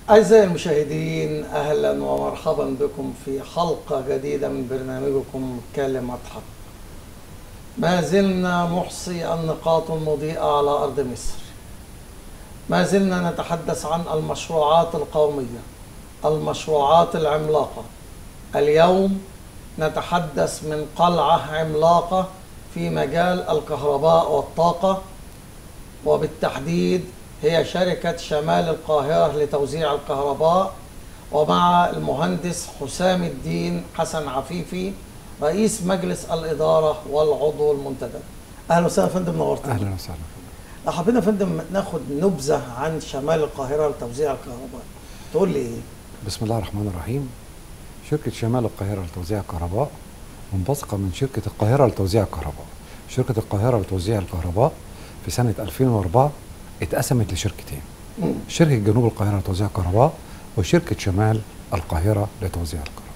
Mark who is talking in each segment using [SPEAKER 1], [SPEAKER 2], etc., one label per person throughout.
[SPEAKER 1] أعزائي المشاهدين أهلا ومرحبا بكم في حلقة جديدة من برنامجكم كلمة حق ما زلنا محصي النقاط المضيئة على أرض مصر ما زلنا نتحدث عن المشروعات القومية المشروعات العملاقة اليوم نتحدث من قلعة عملاقة في مجال الكهرباء والطاقة وبالتحديد هي شركة شمال القاهرة لتوزيع الكهرباء ومع المهندس حسام الدين حسن عفيفي رئيس مجلس الإدارة والعضو المنتدب أهلا وسهلا يا فندم نورتنا
[SPEAKER 2] اهلا وسهلا
[SPEAKER 1] لو حبينا يا فندم ناخد نبذة عن شمال القاهرة لتوزيع الكهرباء تقول لي إيه؟
[SPEAKER 2] بسم الله الرحمن الرحيم شركة شمال القاهرة لتوزيع الكهرباء منبثقة من شركة القاهرة لتوزيع الكهرباء شركة القاهرة لتوزيع الكهرباء في سنة 2004 اتقسمت لشركتين
[SPEAKER 1] مم.
[SPEAKER 2] شركة جنوب القاهرة لتوزيع الكهرباء وشركة شمال القاهرة لتوزيع الكهرباء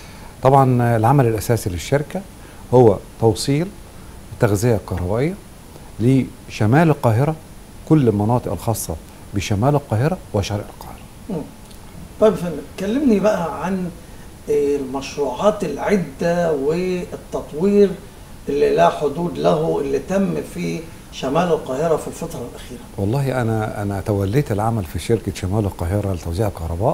[SPEAKER 2] طبعا العمل الأساسي للشركة هو توصيل التغذية الكهربائية لشمال القاهرة كل المناطق الخاصة بشمال القاهرة وشرق القاهرة
[SPEAKER 1] مم. طيب يا فندم كلمني بقى عن المشروعات العدة والتطوير اللي لا حدود له اللي تم في شمال القاهرة في الفترة الأخيرة
[SPEAKER 2] والله انا انا توليت العمل في شركه شمال القاهره لتوزيع الكهرباء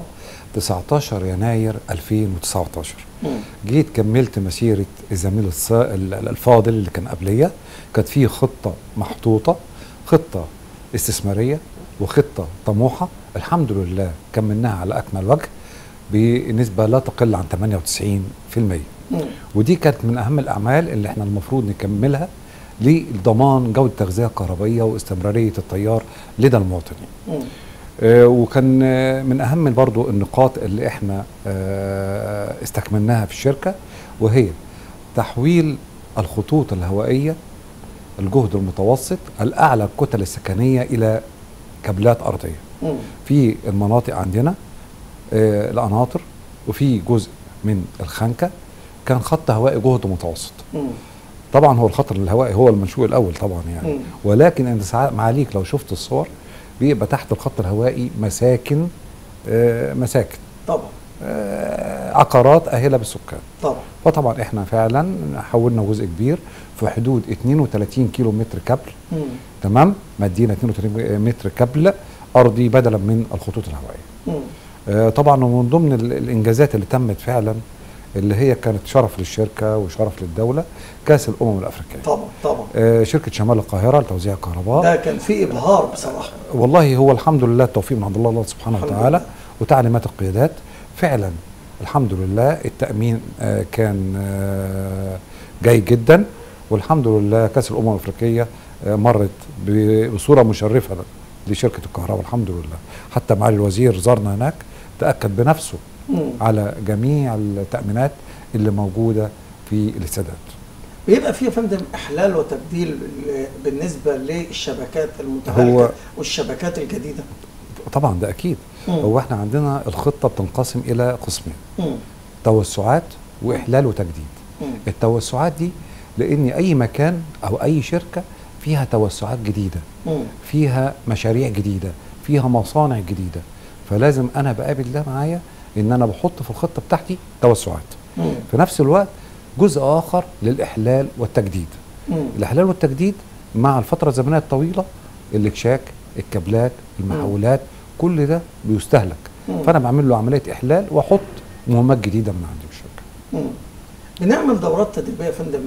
[SPEAKER 2] 19 يناير 2019
[SPEAKER 1] مم.
[SPEAKER 2] جيت كملت مسيره الزميل الص- ال- ال- الفاضل اللي كان قبليه كانت فيه خطه محطوطه خطه استثماريه وخطه طموحه الحمد لله كملناها على اكمل وجه بنسبه لا تقل عن 98%
[SPEAKER 1] مم.
[SPEAKER 2] ودي كانت من اهم الاعمال اللي احنا المفروض نكملها لضمان جوده التغذيه الكهربائيه واستمراريه التيار لدى المواطنين.
[SPEAKER 1] مم.
[SPEAKER 2] آه، وكان آه، من اهم برضو النقاط اللي احنا آه، استكملناها في الشركه وهي تحويل الخطوط الهوائيه الجهد المتوسط الاعلى الكتل السكنيه الى كابلات ارضيه.
[SPEAKER 1] مم.
[SPEAKER 2] في المناطق عندنا آه، القناطر وفي جزء من الخنكه كان خط هوائي جهد متوسط.
[SPEAKER 1] مم.
[SPEAKER 2] طبعا هو الخطر الهوائي هو المنشوء الاول طبعا يعني
[SPEAKER 1] مم.
[SPEAKER 2] ولكن انت ساعات معاليك لو شفت الصور بيبقى تحت الخط الهوائي مساكن آه، مساكن
[SPEAKER 1] طبعا
[SPEAKER 2] آه، عقارات اهله بالسكان
[SPEAKER 1] طبعا
[SPEAKER 2] فطبعا احنا فعلا حولنا جزء كبير في حدود 32 كيلو متر كابل
[SPEAKER 1] مم.
[SPEAKER 2] تمام مدينا 32 متر كابل ارضي بدلا من الخطوط الهوائيه
[SPEAKER 1] مم.
[SPEAKER 2] آه، طبعا ومن ضمن ال- الانجازات اللي تمت فعلا اللي هي كانت شرف للشركه وشرف للدوله كاس الامم الافريقيه
[SPEAKER 1] طبعا طبعا
[SPEAKER 2] آه، شركه شمال القاهره لتوزيع الكهرباء
[SPEAKER 1] ده كان فيه إبهار بصراحة
[SPEAKER 2] والله هو الحمد لله التوفيق من عند الله سبحانه
[SPEAKER 1] الحمد
[SPEAKER 2] وتعالى
[SPEAKER 1] لله.
[SPEAKER 2] وتعليمات القيادات فعلا الحمد لله التامين آه، كان آه، جيد جدا والحمد لله كاس الامم الافريقيه آه، مرت ب- بصوره مشرفه لشركه الكهرباء الحمد لله حتى معالي الوزير زارنا هناك تاكد بنفسه
[SPEAKER 1] مم.
[SPEAKER 2] على جميع التامينات اللي موجوده في الاستادات
[SPEAKER 1] بيبقى فيه يا فندم إحلال وتبديل ل- بالنسبة للشبكات المتهالكة
[SPEAKER 2] هو-
[SPEAKER 1] والشبكات الجديدة
[SPEAKER 2] طبعا ده اكيد
[SPEAKER 1] مم.
[SPEAKER 2] هو احنا عندنا الخطه بتنقسم الى قسمين
[SPEAKER 1] مم.
[SPEAKER 2] توسعات واحلال وتجديد
[SPEAKER 1] مم.
[SPEAKER 2] التوسعات دي لان اي مكان او اي شركه فيها توسعات جديده
[SPEAKER 1] مم.
[SPEAKER 2] فيها مشاريع جديده فيها مصانع جديده فلازم انا بقابل ده معايا ان انا بحط في الخطه بتاعتي توسعات
[SPEAKER 1] مم.
[SPEAKER 2] في نفس الوقت جزء اخر للاحلال والتجديد
[SPEAKER 1] مم.
[SPEAKER 2] الاحلال والتجديد مع الفتره الزمنيه الطويله الاكشاك الكابلات المحولات كل ده بيستهلك
[SPEAKER 1] مم.
[SPEAKER 2] فانا بعمل له عمليه احلال واحط مهمات جديده من عندي في الشركه
[SPEAKER 1] مم. بنعمل دورات تدريبيه يا فندم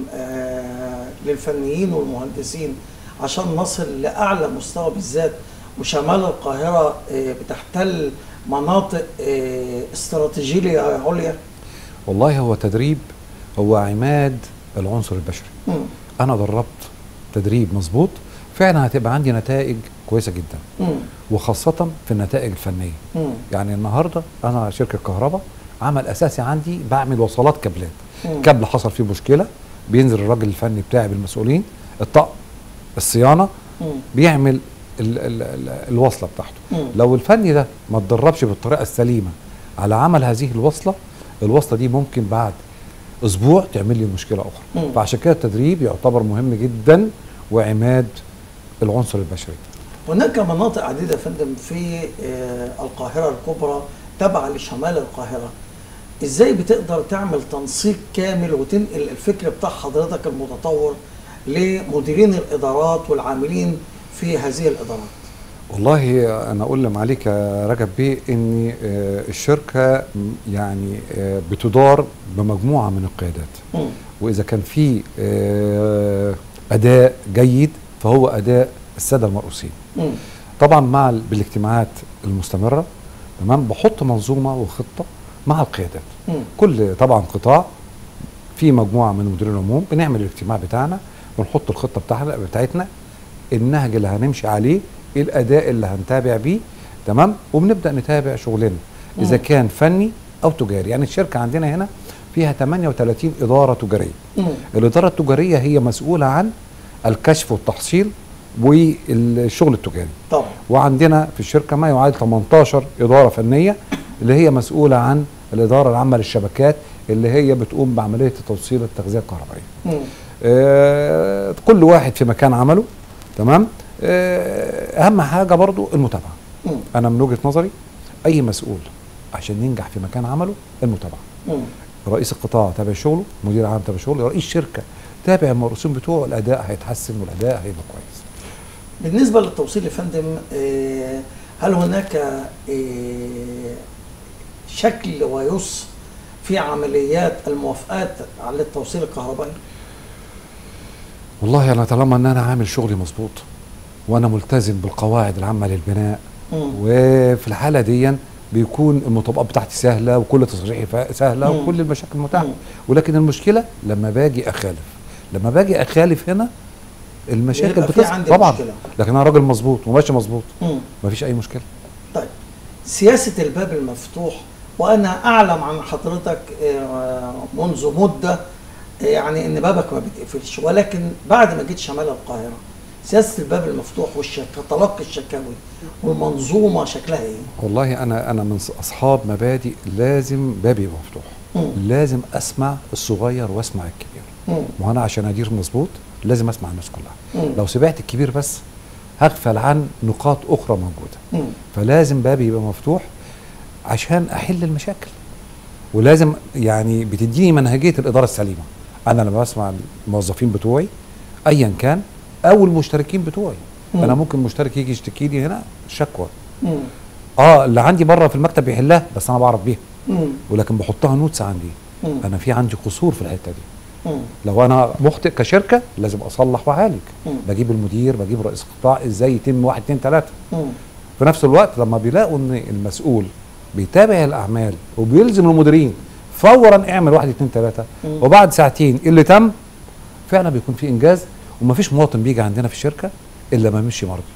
[SPEAKER 1] آه للفنيين والمهندسين عشان نصل لاعلى مستوى بالذات وشمال القاهره آه بتحتل مناطق آه استراتيجيه عليا
[SPEAKER 2] والله هو تدريب هو عماد العنصر البشري
[SPEAKER 1] مم.
[SPEAKER 2] انا دربت تدريب مظبوط فعلا هتبقى عندي نتائج كويسه جدا
[SPEAKER 1] مم.
[SPEAKER 2] وخاصه في النتائج الفنيه
[SPEAKER 1] مم.
[SPEAKER 2] يعني النهارده انا شركه كهرباء عمل اساسي عندي بعمل وصلات كابلات
[SPEAKER 1] مم.
[SPEAKER 2] كابل حصل فيه مشكله بينزل الراجل الفني بتاعي بالمسؤولين الطقم الصيانه
[SPEAKER 1] مم.
[SPEAKER 2] بيعمل ال ال ال الوصله بتاعته
[SPEAKER 1] مم.
[SPEAKER 2] لو الفني ده ما اتدربش بالطريقه السليمه على عمل هذه الوصله الوصله دي ممكن بعد اسبوع تعمل لي مشكله اخرى
[SPEAKER 1] مم.
[SPEAKER 2] فعشان كده التدريب يعتبر مهم جدا وعماد العنصر البشري
[SPEAKER 1] هناك مناطق عديده يا فندم في آه، القاهره الكبرى تابعه لشمال القاهره ازاي بتقدر تعمل تنسيق كامل وتنقل الفكر بتاع حضرتك المتطور لمديرين الادارات والعاملين في هذه الادارات
[SPEAKER 2] والله انا اقول لمعاليك يا رجب بيه ان آه، الشركه م- يعني آه، بتدار بمجموعه من القيادات
[SPEAKER 1] مم.
[SPEAKER 2] واذا كان في آه، اداء جيد فهو اداء الساده المرؤوسين
[SPEAKER 1] مم.
[SPEAKER 2] طبعا مع ال- بالاجتماعات المستمره تمام بحط منظومه وخطه مع القيادات
[SPEAKER 1] مم.
[SPEAKER 2] كل طبعا قطاع في مجموعه من مديرين العموم بنعمل الاجتماع بتاعنا ونحط الخطه بتاعنا بتاعتنا النهج اللي هنمشي عليه إيه الاداء اللي هنتابع بيه تمام وبنبدا نتابع شغلنا اذا
[SPEAKER 1] مم.
[SPEAKER 2] كان فني او تجاري يعني الشركه عندنا هنا فيها 38 اداره تجاريه
[SPEAKER 1] مم.
[SPEAKER 2] الاداره التجاريه هي مسؤوله عن الكشف والتحصيل والشغل التجاري
[SPEAKER 1] طبعا
[SPEAKER 2] وعندنا في الشركه ما يعادل 18 اداره فنيه اللي هي مسؤوله عن الاداره العامه للشبكات اللي هي بتقوم بعمليه توصيل التغذيه الكهربائيه.
[SPEAKER 1] مم.
[SPEAKER 2] آه كل واحد في مكان عمله تمام؟ آه اهم حاجه برضو المتابعه.
[SPEAKER 1] مم.
[SPEAKER 2] انا من وجهه نظري اي مسؤول عشان ينجح في مكان عمله المتابعه.
[SPEAKER 1] مم.
[SPEAKER 2] رئيس القطاع تابع شغله، مدير عام تابع شغله، رئيس شركه تابع المرؤوسين بتوعه الاداء هيتحسن والاداء هيبقى كويس.
[SPEAKER 1] بالنسبة للتوصيل يا فندم آه، هل هناك آه، شكل ويص في عمليات الموافقات على التوصيل الكهربائي؟
[SPEAKER 2] والله انا طالما ان انا عامل شغلي مظبوط وانا ملتزم بالقواعد العامه للبناء
[SPEAKER 1] مم.
[SPEAKER 2] وفي الحاله دي بيكون المطابقات بتاعتي سهله وكل تصريحي فا- سهله
[SPEAKER 1] مم.
[SPEAKER 2] وكل المشاكل متاحه
[SPEAKER 1] مم.
[SPEAKER 2] ولكن المشكله لما باجي اخالف لما باجي اخالف هنا المشاكل
[SPEAKER 1] يبقى في
[SPEAKER 2] بتظهر
[SPEAKER 1] عندي
[SPEAKER 2] طبعا
[SPEAKER 1] مشكلة.
[SPEAKER 2] لكن انا راجل مظبوط وماشي مظبوط
[SPEAKER 1] مم.
[SPEAKER 2] مفيش اي مشكله
[SPEAKER 1] طيب سياسة الباب المفتوح وأنا أعلم عن حضرتك آه، منذ مدة آه، يعني إن بابك ما بيتقفلش ولكن بعد ما جيت شمال القاهرة سياسة الباب المفتوح والشك... تلقي الشكاوي والمنظومة شكلها إيه؟
[SPEAKER 2] والله انا انا من اصحاب مبادئ لازم بابي يبقى مفتوح
[SPEAKER 1] مم.
[SPEAKER 2] لازم اسمع الصغير واسمع الكبير
[SPEAKER 1] مم.
[SPEAKER 2] ما هو انا عشان ادير مظبوط لازم اسمع الناس كلها
[SPEAKER 1] مم.
[SPEAKER 2] لو سمعت الكبير بس هغفل عن نقاط اخرى موجوده
[SPEAKER 1] مم.
[SPEAKER 2] فلازم بابي يبقى مفتوح عشان احل المشاكل ولازم يعني بتديني منهجيه الاداره السليمه انا لما بسمع الموظفين بتوعي ايا كان او المشتركين بتوعي
[SPEAKER 1] مم.
[SPEAKER 2] انا ممكن مشترك يجي يشتكي لي هنا شكوى
[SPEAKER 1] مم.
[SPEAKER 2] اه اللي عندي بره في المكتب بيحلها بس انا بعرف بيها
[SPEAKER 1] مم.
[SPEAKER 2] ولكن بحطها نوتس عندي
[SPEAKER 1] مم.
[SPEAKER 2] انا في عندي قصور في الحته دي
[SPEAKER 1] مم.
[SPEAKER 2] لو انا مخطئ كشركه لازم اصلح واعالج
[SPEAKER 1] مم.
[SPEAKER 2] بجيب المدير بجيب رئيس القطاع ازاي يتم واحد اتنين تلاته
[SPEAKER 1] مم.
[SPEAKER 2] في نفس الوقت لما بيلاقوا ان المسؤول بيتابع الاعمال وبيلزم المديرين فورا اعمل واحد اتنين تلاته
[SPEAKER 1] مم.
[SPEAKER 2] وبعد ساعتين اللي تم فعلا بيكون في انجاز ومفيش مواطن بيجي عندنا في الشركه الا ما يمشي مرضي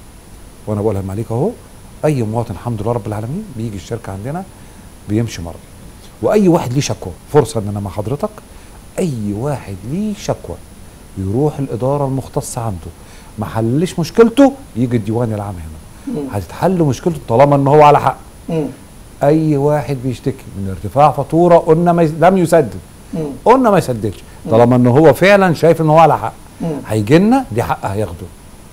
[SPEAKER 2] وانا بقولها لمعاليك اهو اي مواطن الحمد لله رب العالمين بيجي الشركه عندنا بيمشي مرضي واي واحد ليه شكوى فرصه ان انا مع حضرتك اي واحد ليه شكوى يروح الاداره المختصه عنده ما حلش مشكلته يجي الديوان العام هنا
[SPEAKER 1] مم.
[SPEAKER 2] هتتحل مشكلته طالما ان هو على حق
[SPEAKER 1] مم.
[SPEAKER 2] اي واحد بيشتكي من ارتفاع فاتوره قلنا ما يس- لم يسدد
[SPEAKER 1] مم.
[SPEAKER 2] قلنا ما يسددش طالما ان هو فعلا شايف ان هو على حق
[SPEAKER 1] مم.
[SPEAKER 2] هيجي لنا دي حق هياخده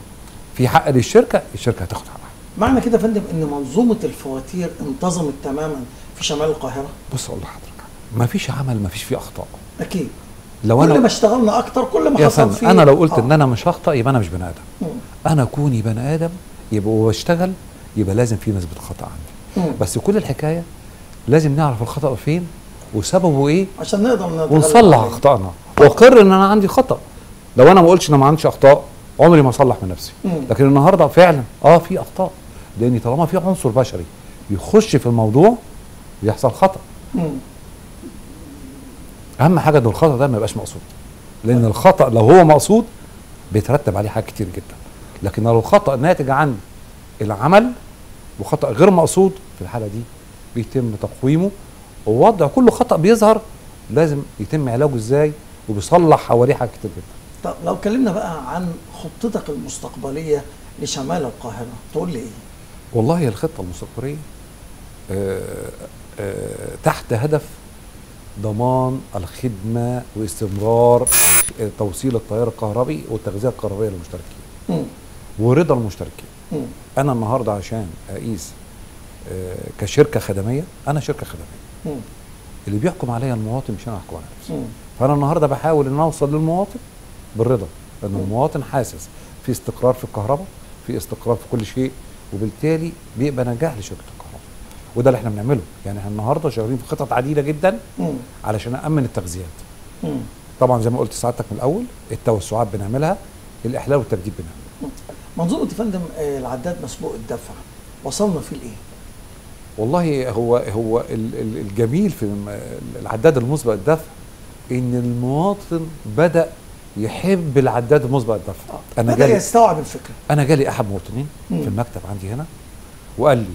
[SPEAKER 2] في حق للشركه الشركه هتاخد حقها
[SPEAKER 1] معنى كده يا فندم ان منظومه الفواتير انتظمت تماما في شمال القاهره
[SPEAKER 2] بص اقول لحضرتك ما فيش عمل ما فيش فيه اخطاء
[SPEAKER 1] اكيد
[SPEAKER 2] لو
[SPEAKER 1] كل ما
[SPEAKER 2] انا
[SPEAKER 1] اشتغلنا اكتر كل ما
[SPEAKER 2] يا
[SPEAKER 1] حصل
[SPEAKER 2] فندم
[SPEAKER 1] فيه
[SPEAKER 2] انا لو قلت
[SPEAKER 1] آه.
[SPEAKER 2] ان انا مش هخطا يبقى انا مش بني ادم
[SPEAKER 1] مم.
[SPEAKER 2] انا كوني بني ادم يبقى وبشتغل يبقى لازم في نسبه خطا عندي
[SPEAKER 1] مم.
[SPEAKER 2] بس كل الحكايه لازم نعرف الخطا فين وسببه ايه
[SPEAKER 1] عشان نقدر نتغلب
[SPEAKER 2] ونصلح
[SPEAKER 1] عليه.
[SPEAKER 2] اخطائنا واقر ان انا عندي خطا لو انا ما قلتش ان انا ما عنديش اخطاء عمري ما اصلح من نفسي
[SPEAKER 1] مم.
[SPEAKER 2] لكن النهارده فعلا اه في اخطاء لان طالما في عنصر بشري يخش في الموضوع بيحصل خطا
[SPEAKER 1] مم.
[SPEAKER 2] اهم حاجه ان الخطا ده ما يبقاش مقصود لان الخطا لو هو مقصود بيترتب عليه حاجات كتير جدا لكن لو الخطا ناتج عن العمل وخطا غير مقصود في الحاله دي بيتم تقويمه ووضع كل خطا بيظهر لازم يتم علاجه ازاي وبيصلح حواليه حاجات كتير جدا
[SPEAKER 1] طب لو اتكلمنا بقى عن خطتك المستقبليه لشمال القاهره تقول لي ايه؟
[SPEAKER 2] والله هي الخطه المستقبليه آه، آه، تحت هدف ضمان الخدمه واستمرار توصيل التيار الكهربي والتغذيه الكهربائيه للمشتركين
[SPEAKER 1] مم.
[SPEAKER 2] ورضا المشتركين
[SPEAKER 1] مم.
[SPEAKER 2] انا النهارده عشان اقيس آه، كشركه خدميه انا شركه خدميه
[SPEAKER 1] مم.
[SPEAKER 2] اللي بيحكم عليا المواطن مش انا احكم على نفسي
[SPEAKER 1] مم.
[SPEAKER 2] فانا النهارده بحاول ان اوصل للمواطن بالرضا لان المواطن حاسس في استقرار في الكهرباء في استقرار في كل شيء وبالتالي بيبقى نجاح لشركه الكهرباء وده اللي احنا بنعمله يعني احنا النهارده شغالين في خطط عديده جدا
[SPEAKER 1] مم.
[SPEAKER 2] علشان نامن التغذيات
[SPEAKER 1] مم.
[SPEAKER 2] طبعا زي ما قلت سعادتك من الاول التوسعات بنعملها الاحلال والتجديد بنعمله
[SPEAKER 1] منظومه يا فندم آه، العداد مسبوق الدفع وصلنا فيه لايه؟
[SPEAKER 2] والله هو هو ال- ال- الجميل في الم- العداد المسبق الدفع ان المواطن بدا يحب العداد المسبق الدفع انا
[SPEAKER 1] بدا
[SPEAKER 2] جالي
[SPEAKER 1] يستوعب الفكره
[SPEAKER 2] انا جالي احد المواطنين
[SPEAKER 1] مم.
[SPEAKER 2] في المكتب عندي هنا وقال لي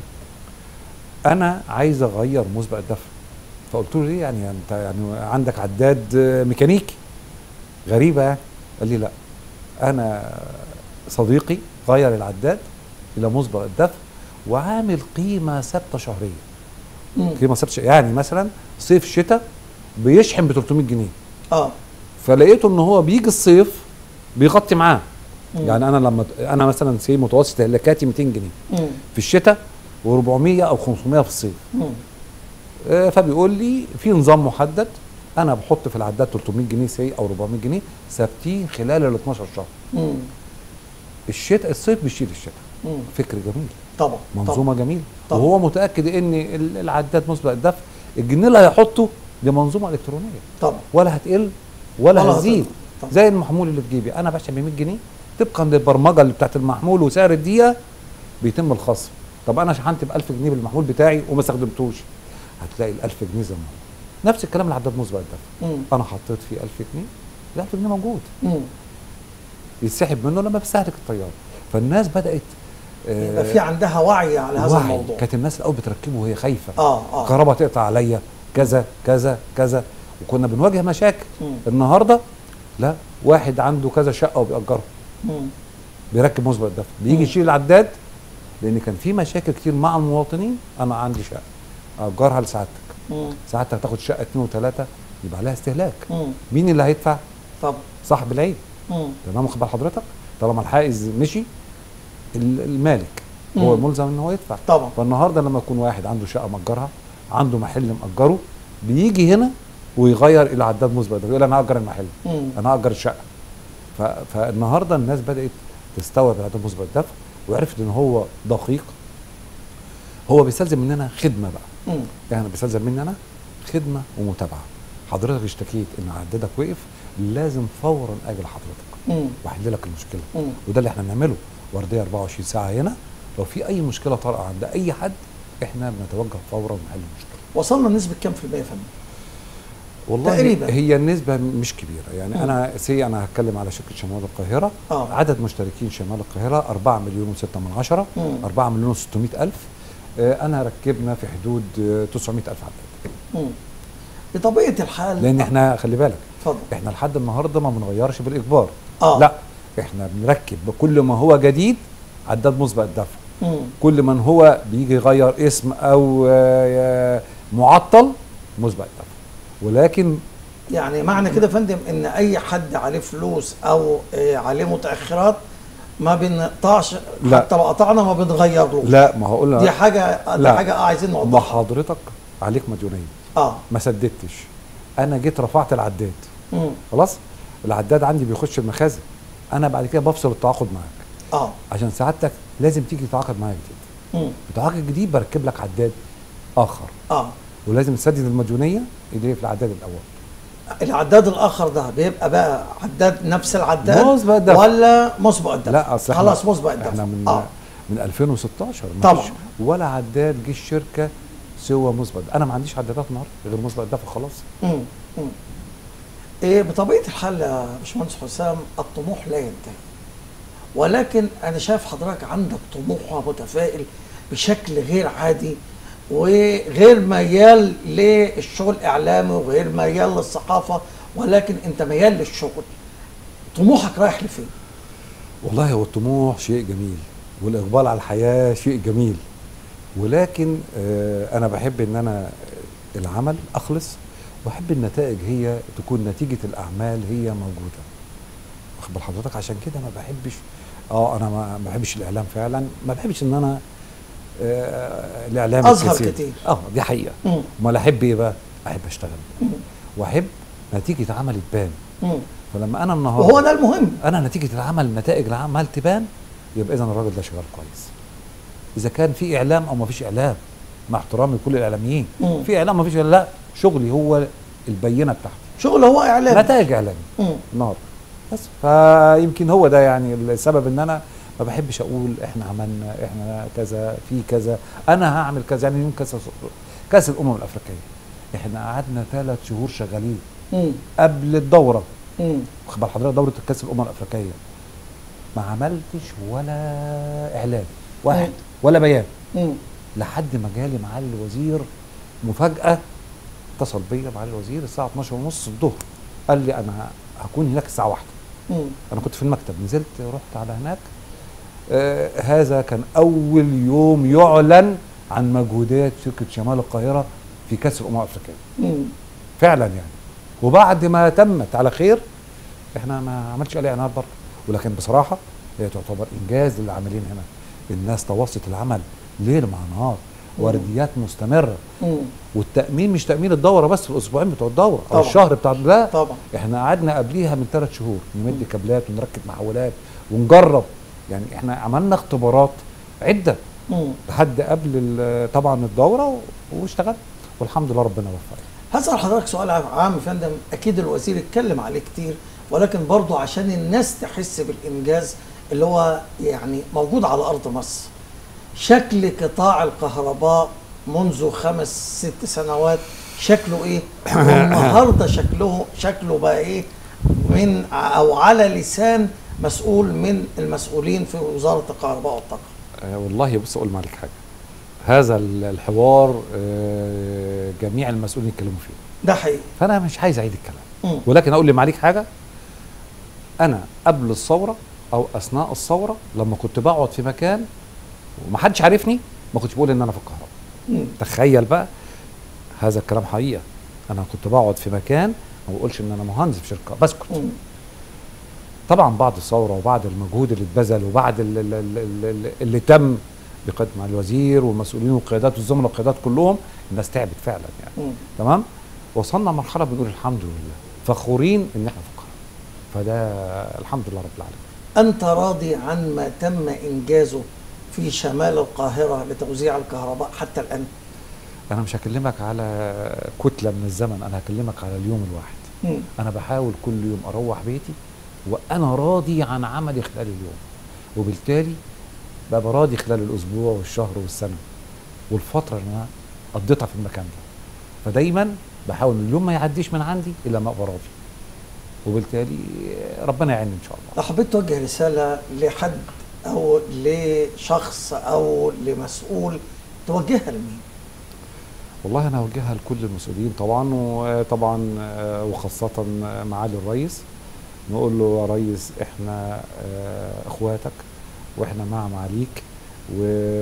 [SPEAKER 2] انا عايز اغير مسبق الدفع فقلت له ليه يعني انت يعني عندك عداد آه، ميكانيكي غريبه يعني قال لي لا انا صديقي غير العداد الى مسبق الدفع وعامل قيمه ثابته شهريه
[SPEAKER 1] مم.
[SPEAKER 2] قيمه ثابته ش- يعني مثلا صيف شتاء بيشحن ب 300 جنيه
[SPEAKER 1] اه
[SPEAKER 2] فلقيته ان هو بيجي الصيف بيغطي معاه
[SPEAKER 1] مم.
[SPEAKER 2] يعني انا لما انا مثلا سي متوسط استهلاكاتي 200 جنيه
[SPEAKER 1] مم.
[SPEAKER 2] في الشتاء و400 او 500 في الصيف
[SPEAKER 1] مم.
[SPEAKER 2] آه، فبيقول لي في نظام محدد انا بحط في العداد 300 جنيه سي او 400 جنيه ثابتين خلال ال 12 شهر
[SPEAKER 1] مم.
[SPEAKER 2] الشتاء الصيف بيشيل الشتاء
[SPEAKER 1] مم.
[SPEAKER 2] فكر جميل
[SPEAKER 1] طبعا
[SPEAKER 2] منظومه جميله
[SPEAKER 1] طبعا.
[SPEAKER 2] وهو متاكد ان ال- العداد مسبق الدفع الجنيه اللي هيحطه دي منظومه الكترونيه
[SPEAKER 1] طبعا
[SPEAKER 2] ولا هتقل ولا,
[SPEAKER 1] ولا
[SPEAKER 2] هتزيد
[SPEAKER 1] هتقل. طبعا.
[SPEAKER 2] زي المحمول اللي في جيبي انا بشحن ب 100 جنيه طبقا للبرمجه اللي بتاعت المحمول وسعر الدقيقه بيتم الخصم طب انا شحنت ب 1000 جنيه بالمحمول بتاعي وما استخدمتوش هتلاقي ال 1000 جنيه زي ما هو نفس الكلام العداد مسبق الدفع
[SPEAKER 1] مم.
[SPEAKER 2] انا حطيت فيه 1000 جنيه ال 1000 جنيه موجود
[SPEAKER 1] مم.
[SPEAKER 2] يتسحب منه لما بستهلك الطياره فالناس بدات آه،
[SPEAKER 1] يبقى في عندها وعي على هذا
[SPEAKER 2] وعي.
[SPEAKER 1] الموضوع
[SPEAKER 2] كانت الناس الاول بتركبه وهي خايفه
[SPEAKER 1] اه اه
[SPEAKER 2] الكهرباء تقطع عليا كذا كذا كذا وكنا بنواجه مشاكل
[SPEAKER 1] مم.
[SPEAKER 2] النهارده لا واحد عنده كذا شقه وبيأجرها
[SPEAKER 1] مم.
[SPEAKER 2] بيركب مسبق الدفع بيجي
[SPEAKER 1] مم.
[SPEAKER 2] يشيل العداد لان كان في مشاكل كتير مع المواطنين انا عندي شقه اجرها لسعادتك
[SPEAKER 1] مم.
[SPEAKER 2] سعادتك تاخد شقه اثنين وثلاثه يبقى عليها استهلاك
[SPEAKER 1] مم.
[SPEAKER 2] مين اللي هيدفع
[SPEAKER 1] طب
[SPEAKER 2] صاحب العيب
[SPEAKER 1] مم.
[SPEAKER 2] تمام واخد بال حضرتك طالما الحائز مشي ال- المالك هو
[SPEAKER 1] مم.
[SPEAKER 2] ملزم ان هو يدفع
[SPEAKER 1] طبعا
[SPEAKER 2] فالنهارده لما يكون واحد عنده شقه مأجرها عنده محل مأجره بيجي هنا ويغير الى عداد مسبق ده يقول انا هأجر المحل
[SPEAKER 1] مم.
[SPEAKER 2] انا هأجر الشقه ف... فالنهارده الناس بدات تستوعب العداد مسبق الدفع وعرفت ان هو دقيق هو بيستلزم مننا خدمه بقى
[SPEAKER 1] مم.
[SPEAKER 2] يعني بيستلزم مني انا خدمه ومتابعه حضرتك اشتكيت ان عدادك وقف لازم فورا اجي لحضرتك
[SPEAKER 1] مم.
[SPEAKER 2] واحل لك المشكله
[SPEAKER 1] مم.
[SPEAKER 2] وده اللي احنا بنعمله ورديه 24 ساعه هنا لو في اي مشكله طارئه عند اي حد احنا بنتوجه فورا ونحل المشكله
[SPEAKER 1] وصلنا نسبة كام في المية يا فندم؟
[SPEAKER 2] والله
[SPEAKER 1] تقريباً.
[SPEAKER 2] هي النسبه مش كبيره يعني
[SPEAKER 1] مم.
[SPEAKER 2] انا سي انا هتكلم على شركه شمال القاهره
[SPEAKER 1] آه.
[SPEAKER 2] عدد مشتركين شمال القاهره 4 مليون و6 من عشرة
[SPEAKER 1] مم.
[SPEAKER 2] 4 مليون و600 الف آه، انا ركبنا في حدود آه، 900 الف عداد
[SPEAKER 1] مم. بطبيعة الحال
[SPEAKER 2] لان احنا خلي بالك
[SPEAKER 1] اتفضل
[SPEAKER 2] احنا لحد النهارده ما بنغيرش بالاجبار
[SPEAKER 1] آه.
[SPEAKER 2] لا احنا بنركب بكل ما هو جديد عداد مسبق الدفع
[SPEAKER 1] مم.
[SPEAKER 2] كل من هو بيجي يغير اسم او آه، معطل مسبق الدفع ولكن
[SPEAKER 1] يعني معنى كده يا فندم ان اي حد عليه فلوس او آه، عليه متاخرات ما بنقطعش
[SPEAKER 2] لا.
[SPEAKER 1] حتى لو قطعنا ما بنغيروش
[SPEAKER 2] لا ما هقول
[SPEAKER 1] دي حاجه دي
[SPEAKER 2] لا.
[SPEAKER 1] حاجه عايزين
[SPEAKER 2] ما
[SPEAKER 1] نوضحها
[SPEAKER 2] حضرتك عليك مديونيه
[SPEAKER 1] اه
[SPEAKER 2] ما سددتش انا جيت رفعت العداد
[SPEAKER 1] مم.
[SPEAKER 2] خلاص العداد عندي بيخش المخازن انا بعد كده بفصل التعاقد معاك
[SPEAKER 1] اه
[SPEAKER 2] عشان سعادتك لازم تيجي تتعاقد معايا جديد
[SPEAKER 1] مم.
[SPEAKER 2] التعاقد الجديد بركب لك عداد اخر
[SPEAKER 1] اه
[SPEAKER 2] ولازم تسدد المديونيه اللي هي في العداد الاول
[SPEAKER 1] العداد الاخر ده بيبقى بقى عداد نفس العداد
[SPEAKER 2] مسبق الدفع.
[SPEAKER 1] ولا مسبق الدفع
[SPEAKER 2] لا اصل إحنا-
[SPEAKER 1] خلاص مسبق الدفع
[SPEAKER 2] احنا من
[SPEAKER 1] اه
[SPEAKER 2] من 2016 ما
[SPEAKER 1] طبعاً.
[SPEAKER 2] فيش ولا عداد جه الشركه سوى مسبق انا ما عنديش عدادات النهارده غير مسبق الدفع خلاص
[SPEAKER 1] مم. مم. إيه بطبيعه الحال يا باشمهندس حسام الطموح لا ينتهي ولكن انا شايف حضرتك عندك طموح ومتفائل بشكل غير عادي وغير ميال للشغل الاعلامي وغير ميال للصحافه ولكن انت ميال للشغل طموحك رايح لفين؟
[SPEAKER 2] والله هو الطموح شيء جميل والاقبال على الحياه شيء جميل ولكن آه انا بحب ان انا العمل اخلص واحب النتائج هي تكون نتيجه الاعمال هي موجوده واخد بال حضرتك عشان كده ما بحبش اه انا ما ما بحبش الاعلام فعلا ما بحبش ان انا آه الاعلام
[SPEAKER 1] أظهر
[SPEAKER 2] الكثير.
[SPEAKER 1] كتير.
[SPEAKER 2] اه دي حقيقه
[SPEAKER 1] مم.
[SPEAKER 2] امال احب ايه بقى احب اشتغل
[SPEAKER 1] مم.
[SPEAKER 2] واحب نتيجه عملي تبان
[SPEAKER 1] مم.
[SPEAKER 2] فلما انا النهارده
[SPEAKER 1] وهو ده المهم
[SPEAKER 2] انا نتيجه العمل نتائج العمل تبان يبقى اذا الراجل ده شغال كويس اذا كان في اعلام او ما فيش اعلام مع احترامي لكل الاعلاميين
[SPEAKER 1] مم.
[SPEAKER 2] في اعلام ما فيش إعلام، لا شغلي هو البينه بتاعتي
[SPEAKER 1] شغل هو اعلام
[SPEAKER 2] نتائج اعلامي
[SPEAKER 1] مم.
[SPEAKER 2] النهارده بس فيمكن هو ده يعني السبب ان انا ما بحبش اقول احنا عملنا احنا كذا في كذا انا هعمل كذا يعني يوم كاس كاس الامم الافريقيه احنا قعدنا ثلاث شهور شغالين
[SPEAKER 1] مم.
[SPEAKER 2] قبل الدوره
[SPEAKER 1] مم.
[SPEAKER 2] واخد بال حضرتك دوره كاس الامم الافريقيه ما عملتش ولا اعلان واحد
[SPEAKER 1] مم.
[SPEAKER 2] ولا بيان
[SPEAKER 1] مم.
[SPEAKER 2] لحد ما جالي معالي الوزير مفاجاه اتصل بيا معالي الوزير الساعه 12 ونص الظهر قال لي انا هكون هناك الساعه واحدة
[SPEAKER 1] مم.
[SPEAKER 2] انا كنت في المكتب نزلت رحت على هناك آه هذا كان اول يوم يعلن عن مجهودات شركه شمال القاهره في كاس الامم الافريقيه
[SPEAKER 1] مم.
[SPEAKER 2] فعلا يعني وبعد ما تمت على خير احنا ما عملتش عليه اعلانات برضه ولكن بصراحه هي تعتبر انجاز للعاملين هنا الناس تواصلت العمل ليل مع نهار ورديات مستمره
[SPEAKER 1] مم.
[SPEAKER 2] والتامين مش تامين الدوره بس في الاسبوعين بتوع الدوره او
[SPEAKER 1] طبعا.
[SPEAKER 2] الشهر بتاع لا
[SPEAKER 1] طبعا
[SPEAKER 2] احنا قعدنا قبليها من ثلاث شهور نمد كابلات ونركب محولات ونجرب يعني احنا عملنا اختبارات عده
[SPEAKER 1] مم.
[SPEAKER 2] لحد قبل ال- طبعا الدوره و- واشتغلنا والحمد لله ربنا وفقنا
[SPEAKER 1] هسأل حضرتك سؤال عام يا فندم أكيد الوزير اتكلم عليه كتير ولكن برضه عشان الناس تحس بالإنجاز اللي هو يعني موجود على أرض مصر شكل قطاع الكهرباء منذ خمس ست سنوات شكله ايه والنهارده شكله شكله بقى ايه من او على لسان مسؤول من المسؤولين في وزاره الكهرباء والطاقه
[SPEAKER 2] آه والله بص اقول معلك حاجه هذا ال- الحوار آه جميع المسؤولين يتكلموا فيه
[SPEAKER 1] ده حقيقي
[SPEAKER 2] فانا مش عايز اعيد الكلام
[SPEAKER 1] مم.
[SPEAKER 2] ولكن اقول لمعاليك حاجه انا قبل الثوره او اثناء الثوره لما كنت بقعد في مكان ومحدش عارفني ما كنتش بقول ان انا في الكهرباء
[SPEAKER 1] مم.
[SPEAKER 2] تخيل بقى هذا الكلام حقيقه انا كنت بقعد في مكان ما بقولش ان انا مهندس في شركه بسكت
[SPEAKER 1] مم.
[SPEAKER 2] طبعا بعد الثوره وبعد المجهود اللي اتبذل وبعد اللي, اللي, اللي تم بقياده مع الوزير والمسؤولين والقيادات والزملاء والقيادات كلهم الناس تعبت فعلا يعني
[SPEAKER 1] مم.
[SPEAKER 2] تمام وصلنا مرحله بنقول الحمد لله فخورين ان احنا في القاهره فده الحمد لله رب العالمين
[SPEAKER 1] انت راضي عن ما تم انجازه في شمال القاهره لتوزيع الكهرباء حتى الان
[SPEAKER 2] انا مش هكلمك على كتله من الزمن انا هكلمك على اليوم الواحد
[SPEAKER 1] مم.
[SPEAKER 2] انا بحاول كل يوم اروح بيتي وانا راضي عن عملي خلال اليوم وبالتالي ببقى راضي خلال الاسبوع والشهر والسنه والفتره اللي انا قضيتها في المكان ده فدايما بحاول اليوم ما يعديش من عندي الا ما ابقى راضي وبالتالي ربنا يعيني ان شاء الله
[SPEAKER 1] لو حبيت توجه رساله لحد او لشخص او لمسؤول توجهها لمين؟
[SPEAKER 2] والله انا اوجهها لكل المسؤولين طبعا وطبعا آه، وخاصه معالي الرئيس نقول له يا ريس احنا آه، اخواتك واحنا مع معاليك و,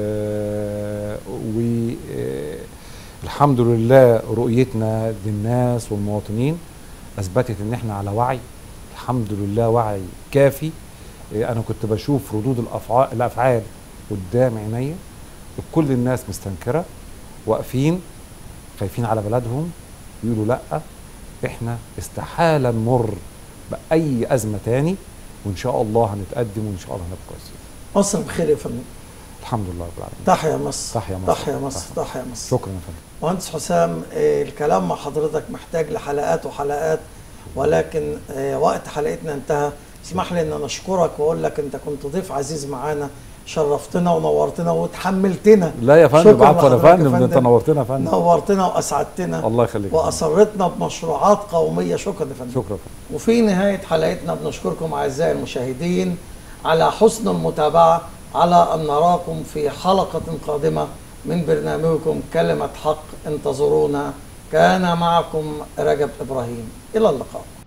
[SPEAKER 2] و آه، الحمد لله رؤيتنا للناس والمواطنين اثبتت ان احنا على وعي الحمد لله وعي كافي آه، انا كنت بشوف ردود الافعال الافعال قدام عينيا كل الناس مستنكره واقفين خايفين على بلدهم يقولوا لا احنا استحاله نمر باي ازمه تاني وان شاء الله هنتقدم وان شاء الله هنبقى كويسين
[SPEAKER 1] مصر بخير يا فندم
[SPEAKER 2] الحمد لله رب العالمين
[SPEAKER 1] تحيا مصر
[SPEAKER 2] تحيا مصر.
[SPEAKER 1] تحيا مصر
[SPEAKER 2] تحيا.
[SPEAKER 1] تحيا مصر
[SPEAKER 2] شكرا يا فندم
[SPEAKER 1] مهندس حسام آه، الكلام مع حضرتك محتاج لحلقات وحلقات ولكن آه، وقت حلقتنا انتهى اسمح لي ان نشكرك واقول لك انت كنت ضيف عزيز معانا شرفتنا ونورتنا وتحملتنا
[SPEAKER 2] لا يا فندم
[SPEAKER 1] شكراً
[SPEAKER 2] عفوا يا
[SPEAKER 1] لحضرتك
[SPEAKER 2] فندم ده انت نورتنا يا فندم
[SPEAKER 1] نورتنا واسعدتنا
[SPEAKER 2] الله يخليك يا فندم.
[SPEAKER 1] واصرتنا بمشروعات قوميه شكرا يا فندم
[SPEAKER 2] شكرا يا فندم
[SPEAKER 1] وفي نهاية حلقتنا بنشكركم أعزائي المشاهدين على حسن المتابعة على أن نراكم في حلقة قادمة من برنامجكم كلمة حق انتظرونا كان معكم رجب إبراهيم إلى اللقاء